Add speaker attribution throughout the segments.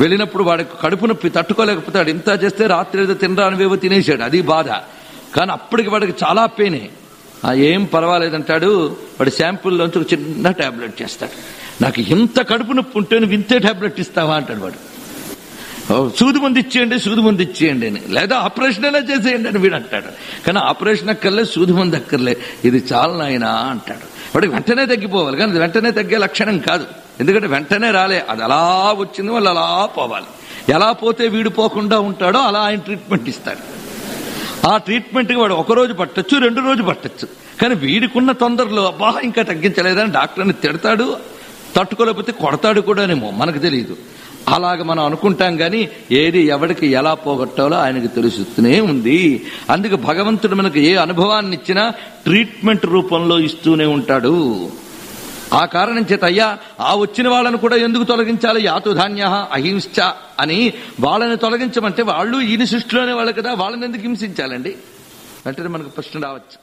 Speaker 1: వెళ్ళినప్పుడు వాడికి కడుపు నొప్పి తట్టుకోలేకపోతాడు ఇంత చేస్తే రాత్రి ఏదో తినరానివేవో తినేసాడు అది బాధ కానీ అప్పటికి వాడికి చాలా పెయినే ఆ ఏం పర్వాలేదంటాడు వాడి శాంపుల్లోంచి ఒక చిన్న టాబ్లెట్ చేస్తాడు నాకు ఇంత కడుపు నొప్పి ఉంటే నువ్వు ఇంతే టాబ్లెట్ ఇస్తావా అంటాడు వాడు ఓ, సూది మంది ఇచ్చేయండి సూది మంది ఇచ్చేయండి అని లేదా ఆపరేషన్ ఎలా చేసేయండి అని వీడు అంటాడు కానీ ఆపరేషన్ అక్కర్లే సూది మంది అక్కర్లే ఇది చాలు నాయనా అంటాడు వాడికి వెంటనే తగ్గిపోవాలి కానీ అది వెంటనే తగ్గే లక్షణం కాదు ఎందుకంటే వెంటనే రాలే అది అలా వచ్చింది వాళ్ళు అలా పోవాలి ఎలా పోతే వీడు పోకుండా ఉంటాడో అలా ఆయన ట్రీట్మెంట్ ఇస్తాడు ఆ ట్రీట్మెంట్కి వాడు ఒక రోజు పట్టొచ్చు రెండు రోజు పట్టొచ్చు కానీ వీడికున్న తొందరలో అబ్బా ఇంకా తగ్గించలేదని డాక్టర్ని తిడతాడు తట్టుకోలేకపోతే కొడతాడు కూడానేమో మనకు తెలియదు అలాగ మనం అనుకుంటాం కానీ ఏది ఎవడికి ఎలా పోగొట్టాలో ఆయనకు తెలుస్తూనే ఉంది అందుకే భగవంతుడు మనకు ఏ అనుభవాన్ని ఇచ్చినా ట్రీట్మెంట్ రూపంలో ఇస్తూనే ఉంటాడు ఆ కారణం చేత అయ్యా ఆ వచ్చిన వాళ్ళను కూడా ఎందుకు తొలగించాలి యాతు ధాన్య అహింస అని వాళ్ళని తొలగించమంటే వాళ్ళు ఈయన సృష్టిలోనే వాళ్ళు కదా వాళ్ళని ఎందుకు హింసించాలండి వెంటనే మనకు ప్రశ్న రావచ్చు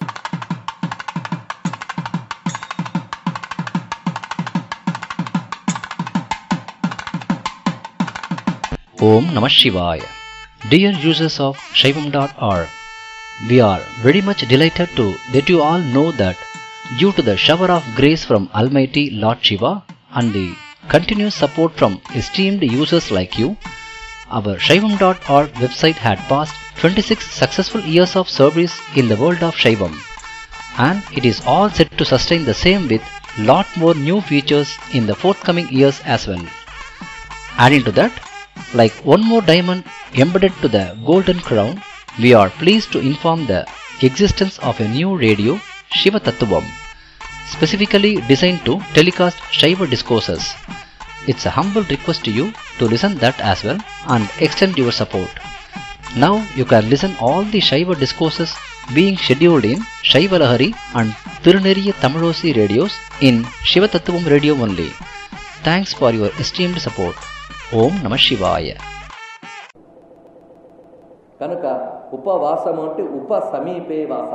Speaker 2: Om Namah Shivaya. Dear users of Shaivam.org, we are very much delighted to let you all know that due to the shower of grace from Almighty Lord Shiva and the continuous support from esteemed users like you, our Shaivam.org website had passed 26 successful years of service in the world of Shaivam and it is all set to sustain the same with lot more new features in the forthcoming years as well. Adding to that, like one more diamond embedded to the golden crown, we are pleased to inform the existence of a new radio, Shiva Tattvam, specifically designed to telecast Shiva discourses. It's a humble request to you to listen that as well and extend your support. Now you can listen all the Shiva discourses being scheduled in Shiva Lahari and Tiruneriya Tamilosi radios in Shiva Tattvam radio only. Thanks for your esteemed support. ఓం నమ శివాయ
Speaker 1: కనుక ఉపవాసము అంటే ఉప సమీపే వాస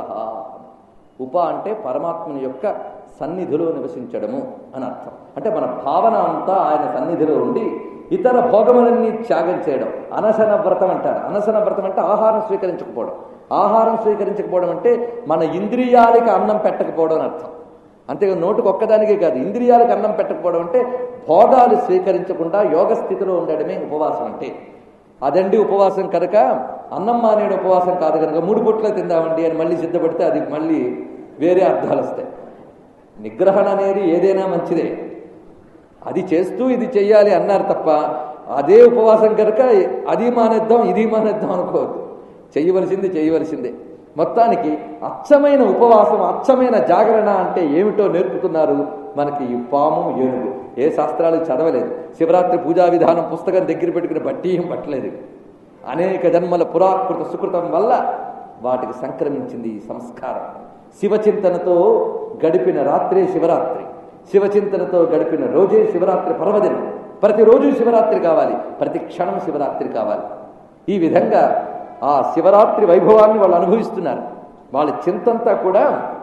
Speaker 1: ఉప అంటే పరమాత్మని యొక్క సన్నిధిలో నివసించడము అని అర్థం అంటే మన భావన అంతా ఆయన సన్నిధిలో ఉండి ఇతర భోగములన్నీ త్యాగం చేయడం అనశన వ్రతం అంటారు అనశన వ్రతం అంటే ఆహారం స్వీకరించకపోవడం ఆహారం స్వీకరించకపోవడం అంటే మన ఇంద్రియాలకి అన్నం పెట్టకపోవడం అని అర్థం అంతే నోటుకు ఒక్కదానికే కాదు ఇంద్రియాలకు అన్నం పెట్టకపోవడం అంటే భోగాలు స్వీకరించకుండా యోగ స్థితిలో ఉండడమే ఉపవాసం అంటే అదండి ఉపవాసం కనుక అన్నం మానేడు ఉపవాసం కాదు కనుక మూడు పుట్ల తిందామండి అని మళ్ళీ సిద్ధపడితే అది మళ్ళీ వేరే అర్థాలు వస్తాయి నిగ్రహణ అనేది ఏదైనా మంచిదే అది చేస్తూ ఇది చెయ్యాలి అన్నారు తప్ప అదే ఉపవాసం కనుక అది మానేద్దాం ఇది మానేద్దాం అనుకోవద్దు చెయ్యవలసింది చేయవలసిందే మొత్తానికి అచ్చమైన ఉపవాసం అచ్చమైన జాగరణ అంటే ఏమిటో నేర్పుతున్నారు మనకి ఈ పాము ఏనుగు ఏ శాస్త్రాలు చదవలేదు శివరాత్రి పూజా విధానం పుస్తకం దగ్గర పెట్టుకుని బట్టి ఏం పట్టలేదు అనేక జన్మల పురాకృత సుకృతం వల్ల వాటికి సంక్రమించింది ఈ సంస్కారం శివచింతనతో గడిపిన రాత్రే శివరాత్రి శివచింతనతో గడిపిన రోజే శివరాత్రి పర్వదినం ప్రతిరోజు శివరాత్రి కావాలి ప్రతి క్షణం శివరాత్రి కావాలి ఈ విధంగా ఆ శివరాత్రి వైభవాన్ని వాళ్ళు అనుభవిస్తున్నారు వాళ్ళ చింతంతా కూడా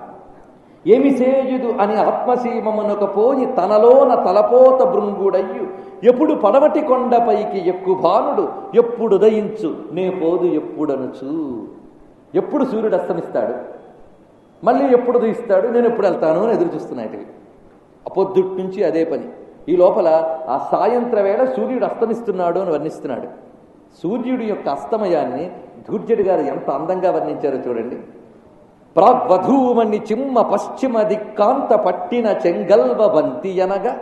Speaker 1: ఏమి సేయుదు అని ఆత్మసీమమునొక పోయి తనలోన తలపోత భృంగుడయ్యు ఎప్పుడు పడవటి కొండపైకి ఎక్కుభానుడు ఎప్పుడు ఉదయించు నే పోదు ఎప్పుడనుచు ఎప్పుడు సూర్యుడు అస్తమిస్తాడు మళ్ళీ ఎప్పుడు ఉదయిస్తాడు నేను ఎప్పుడు వెళ్తాను అని ఎదురు చూస్తున్నాయి పొద్దుటి నుంచి అదే పని ఈ లోపల ఆ సాయంత్ర వేళ సూర్యుడు అస్తమిస్తున్నాడు అని వర్ణిస్తున్నాడు సూర్యుడి యొక్క అస్తమయాన్ని ధూర్జుడి గారు ఎంత అందంగా వర్ణించారో చూడండి ప్రాగ్వధూమణి చిమ్మ పశ్చిమ దిక్కాంత పట్టిన చెంగల్వ బంతి అనగా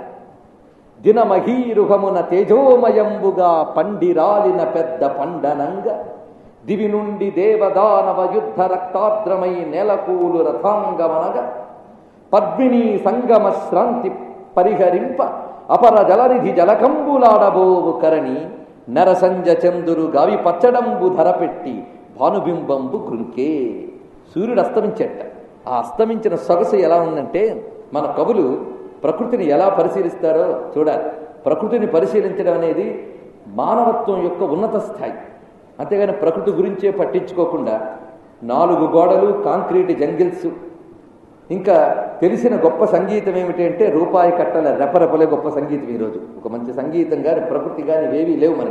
Speaker 1: దినమహీరుహమున తేజోమయంబుగా పండిరాలిన పెద్ద పండనంగా దివి నుండి దేవదానవ యుద్ధ రక్తాద్రమై నెలకూలు రథాంగమనగా పద్మిని సంగమ శ్రాంతి పరిహరింప అపర జలనిధి జలకంబులాడబోవు కరణి నరసంజ చందురు గావి పచ్చడంబు ధరపెట్టి భానుబింబంబు గృంకే సూర్యుడు అస్తమించట ఆ అస్తమించిన సొగసు ఎలా ఉందంటే మన కవులు ప్రకృతిని ఎలా పరిశీలిస్తారో చూడాలి ప్రకృతిని పరిశీలించడం అనేది మానవత్వం యొక్క ఉన్నత స్థాయి అంతేగాని ప్రకృతి గురించే పట్టించుకోకుండా నాలుగు గోడలు కాంక్రీట్ జంగిల్స్ ఇంకా తెలిసిన గొప్ప సంగీతం ఏమిటి అంటే రూపాయి కట్టల రెపరెపలే గొప్ప సంగీతం ఈరోజు ఒక మంచి సంగీతం కానీ ప్రకృతి కానీ ఏవీ లేవు మనకి